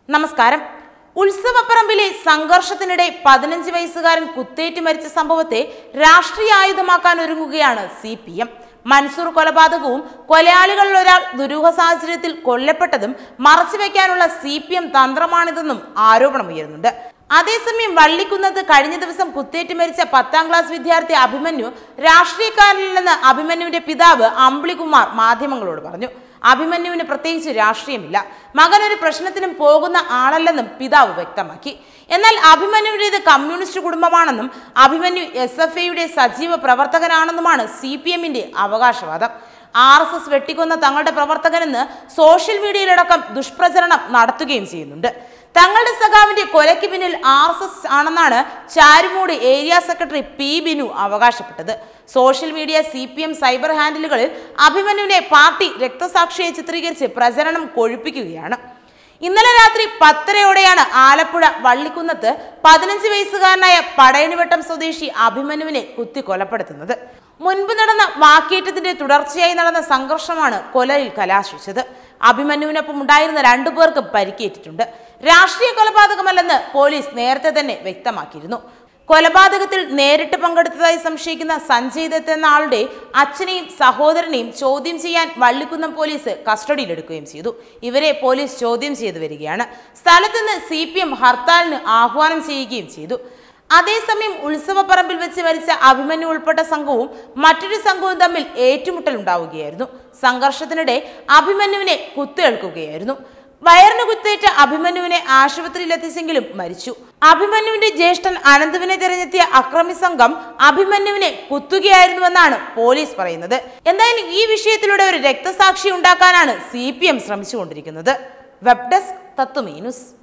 നമസ്കാരം ഉത്സവപ്പറമ്പിലെ സംഘർഷത്തിനിടെ പതിനഞ്ച് വയസ്സുകാരൻ കുത്തേറ്റ് മരിച്ച സംഭവത്തെ രാഷ്ട്രീയ ആയുധമാക്കാൻ ഒരുങ്ങുകയാണ് സി പി എം മൻസൂർ കൊലപാതകവും കൊലയാളികളിൽ ഒരാൾ ദുരൂഹ സാഹചര്യത്തിൽ കൊല്ലപ്പെട്ടതും മറച്ചുവെക്കാനുള്ള സി പി എം തന്ത്രമാണിതെന്നും ആരോപണമുയരുന്നുണ്ട് അതേസമയം വള്ളിക്കുന്നത്ത് കഴിഞ്ഞ ദിവസം കുത്തേറ്റ് മരിച്ച പത്താം ക്ലാസ് വിദ്യാർത്ഥി അഭിമന്യു രാഷ്ട്രീയക്കാരനില്ലെന്ന് അഭിമന്യുവിന്റെ പിതാവ് അമ്പിളികുമാർ മാധ്യമങ്ങളോട് പറഞ്ഞു അഭിമന്യുവിന് പ്രത്യേകിച്ച് രാഷ്ട്രീയമില്ല മകൻ ഒരു പ്രശ്നത്തിനും പോകുന്ന ആളല്ലെന്നും പിതാവ് വ്യക്തമാക്കി എന്നാൽ അഭിമന്യുവിൻ്റേത് കമ്മ്യൂണിസ്റ്റ് കുടുംബമാണെന്നും അഭിമന്യു എസ് എഫ് ഐയുടെ സജീവ പ്രവർത്തകനാണെന്നുമാണ് സി പി എമ്മിന്റെ അവകാശവാദം ആർ എസ് എസ് വെട്ടിക്കൊന്ന തങ്ങളുടെ പ്രവർത്തകനെന്ന് സോഷ്യൽ മീഡിയയിലടക്കം ദുഷ്പ്രചരണം നടത്തുകയും ചെയ്യുന്നുണ്ട് തങ്ങളുടെ സഖാവിന്റെ കൊലയ്ക്ക് പിന്നിൽ ആർ എസ് എസ് ആണെന്നാണ് Charummood area secretary P Binu അവകാശപ്പെട്ടത് social media C P M cyber ഹാൻഡിലുകളിൽ അഭിമന്യുവിനെ പാർട്ടി രക്തസാക്ഷിയെ ചിത്രീകരിച്ച് പ്രചരണം കൊഴുപ്പിക്കുകയാണ് ഇന്നലെ രാത്രി പത്തരയോടെയാണ് ആലപ്പുഴ വള്ളിക്കുന്നത്ത് പതിനഞ്ച് വയസ്സുകാരനായ പടയണിവട്ടം സ്വദേശി അഭിമന്യുവിനെ കുത്തി കൊലപ്പെടുത്തുന്നത് മുൻപ് നടന്ന വാക്കേറ്റത്തിന്റെ തുടർച്ചയായി നടന്ന സംഘർഷമാണ് കൊലയിൽ കലാശിച്ചത് അഭിമന്യുവിനൊപ്പം ഉണ്ടായിരുന്ന രണ്ടു പേർക്കും പരിക്കേറ്റിട്ടുണ്ട് രാഷ്ട്രീയ കൊലപാതകമല്ലെന്ന് പോലീസ് നേരത്തെ തന്നെ വ്യക്തമാക്കിയിരുന്നു കൊലപാതകത്തിൽ നേരിട്ട് പങ്കെടുത്തതായി സംശയിക്കുന്ന സഞ്ജയ് ദത്ത് എന്ന ആളുടെ അച്ഛനെയും സഹോദരനെയും ചോദ്യം ചെയ്യാൻ വള്ളിക്കുന്നം പോലീസ് കസ്റ്റഡിയിലെടുക്കുകയും ചെയ്തു ഇവരെ പോലീസ് ചോദ്യം ചെയ്തു വരികയാണ് സ്ഥലത്തുനിന്ന് സി പി എം ഹർത്താലിന് ആഹ്വാനം ചെയ്യുകയും ചെയ്തു അതേസമയം ഉത്സവപ്പറമ്പിൽ വെച്ച് മരിച്ച അഭിമന്യു ഉൾപ്പെട്ട സംഘവും മറ്റൊരു സംഘവും തമ്മിൽ ഏറ്റുമുട്ടലുണ്ടാവുകയായിരുന്നു സംഘർഷത്തിനിടെ അഭിമന്യുവിനെ കുത്തേൽക്കുകയായിരുന്നു വയറിന് കുത്തേറ്റ അഭിമന്യുവിനെ ആശുപത്രിയിൽ എത്തിച്ചെങ്കിലും മരിച്ചു അഭിമന്യുവിന്റെ ജ്യേഷ്ഠൻ അനന്തുവിനെ തിരഞ്ഞെത്തിയ അക്രമി സംഘം അഭിമന്യുവിനെ കുത്തുകയായിരുന്നുവെന്നാണ് പോലീസ് പറയുന്നത് എന്തായാലും ഈ വിഷയത്തിലൂടെ ഒരു രക്തസാക്ഷി ഉണ്ടാക്കാനാണ് സി പി എം ശ്രമിച്ചുകൊണ്ടിരിക്കുന്നത് വെബ് ഡെസ്ക് തത്വമീ ന്യൂസ്